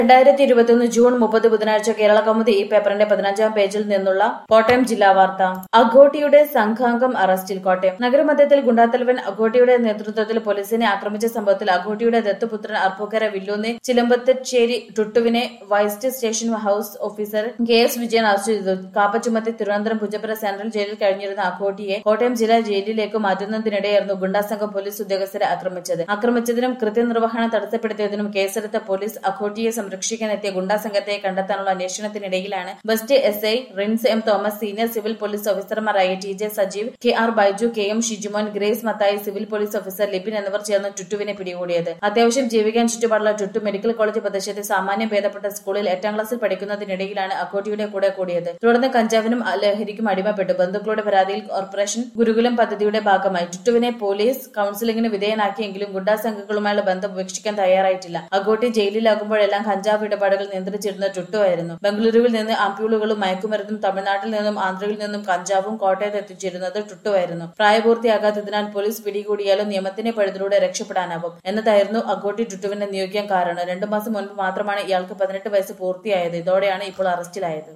രണ്ടായിരത്തി ഇരുപത്തിയൊന്ന് ജൂൺ മുപ്പത് ബുധനാഴ്ച കേരള കൗമുദി ഈ പേപ്പറിന്റെ പതിനഞ്ചാം പേജിൽ നിന്നുള്ള കോട്ടയം ജില്ലാ വാർത്ത അഘോട്ടിയുടെ സംഘാംഗം അറസ്റ്റിൽ കോട്ടയം നഗരമധ്യത്തിൽ ഗുണ്ടാത്തലവൻ അഘോട്ടിയുടെ നേതൃത്വത്തിൽ പോലീസിനെ ആക്രമിച്ച സംഭവത്തിൽ അഘോട്ടിയുടെ ദത്തുപുത്രൻ അർപ്പൂക്കര വില്ലൂന്ന് ചിലമ്പത്തശ്ശേരി ടുട്ടുവിനെ west station house officer K S Vijayan arrest ചെയ്തു കാപ്പ ചുമത്തി തിരുവനന്തപുരം പുജപ്പുര സെൻട്രൽ ജയിലിൽ കഴിഞ്ഞിരുന്ന അഘോട്ടിയെ കോട്ടയം ജില്ലാ ജയിലിലേക്ക് മാറ്റുന്നതിനിടെയായിരുന്നു ഗുണ്ടാസംഘം പോലീസ് ഉദ്യോഗസ്ഥരെ ആക്രമിച്ചത് ആക്രമിച്ചതിനും കൃത്യനിർവഹണം തടസ്സപ്പെടുത്തിയതിനും കേസെടുത്ത പോലീസ് അഘോട്ടിയെ സംരക്ഷിക്കാനെത്തിയ ഗുണ്ടാസംഘത്തെ കണ്ടെത്താനുള്ള അന്വേഷണത്തിനിടയിലാണ് west S I Rins M Thomas senior civil police ഓഫീസർമാരായ T J Sajeev K R Baiju K M Shijumon Grace Mathai civil police officer Libin എന്നിവർ ചേർന്ന് ടുട്ടുവിനെ പിടികൂടിയത് അത്യാവശ്യം ജീവിക്കാൻ ചുറ്റുപാടുള്ള ടുട്ടു മെഡിക്കൽ കോളേജ് പ്രദേശത്തെ സാമാന്യം ഭേദപ്പെട്ട സ്കൂളിൽ എട്ടാം ക്ലാസ്സിൽ പഠിക്കുന്നതിനിടയിലാണ് അക്കോട്ടിയുടെ കൂടെ കൂടിയത് തുടർന്ന് കഞ്ചാവിനും ലഹരിക്കും അടിമപ്പെട്ടു ബന്ധുക്കളുടെ പരാതിയിൽ കോർപ്പറേഷൻ ഗുരുകുലം പദ്ധതിയുടെ ഭാഗമായി ടുട്ടുവിനെ പോലീസ് കൌൺസിലിംഗിന് വിധേയനാക്കിയെങ്കിലും ഗുണ്ടാ സംഘങ്ങളുമായുള്ള ബന്ധം ഉപേക്ഷിക്കാൻ തയ്യാറായിട്ടില്ല അഗോട്ടി ജയിലിലാകുമ്പോഴെല്ലാം കഞ്ചാവ് ഇടപാടുകൾ നിയന്ത്രിച്ചിരുന്ന ടുട്ടു ആയിരുന്നു ബംഗളൂരുവിൽ നിന്ന് ആംപ്യൂളുകളും മയക്കുമരുന്നും തമിഴ്നാട്ടിൽ നിന്നും ആന്ധ്രയിൽ നിന്നും കഞ്ചാവും കോട്ടയത്ത് എത്തിച്ചിരുന്നത് ടുട്ടു ആയിരുന്നു പ്രായപൂർത്തിയാകാത്തതിനാൽ പോലീസ് പിടികൂടിയാലും നിയമത്തിന്റെ പഴുതിലൂടെ രക്ഷപ്പെടാനാവും എന്നതായിരുന്നു അഗോട്ടി ടുട്ടുവിനെ നിയോഗിക്കാൻ കാരണം രണ്ടു മാസം മുൻപ് മാത്രമാണ് ഇയാൾക്ക് പതിനെട്ട് വയസ്സ് പൂർത്തിയായത് ഇതോടെയാണ് ഇപ്പോൾ അറസ്റ്റിലായത്